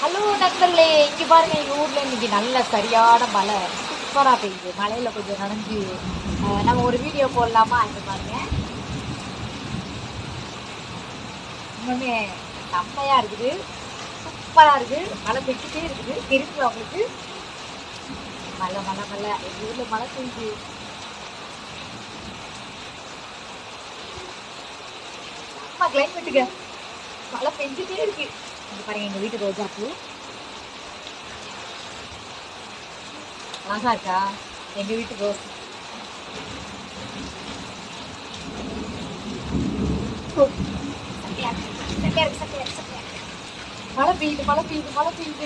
Hello நண்பர்களே இங்க பாருங்க எங்க ஊர்ல இன்னைக்கு நல்ல சரியான மழை சூப்பரா பெய்யுது மழையில கொஞ்சம் நனைஞ்சு அஹ், நம்ம ஒரு வீடியோ போடலாமா இங்க பாருங்க இன்னுமே செம்மையா இருக்குது சூப்பரா இருக்கு மழை பெய்ஞ்சிட்டே இருக்குது தெரியுங்களா உங்களுக்கு மழை மழை மழை எங்க ஊர்ல மழை பெய்யுது செம்ம கிளைமேட்டுங்க மழை பெஞ்சிட்டே இருக்கு இங்க பாருங்க எங்க வீட்டு ரோஜா பூ அழகா இருக்கா எங்க வீட்டு ரோஸ் சக்கையா இருக்கு, சக்கையா இருக்கு, சக்கையா இருக்கு, சக்கையா இருக்கு. மழை பெய்யுது மழை பெய்யுது மழை பெய்யுது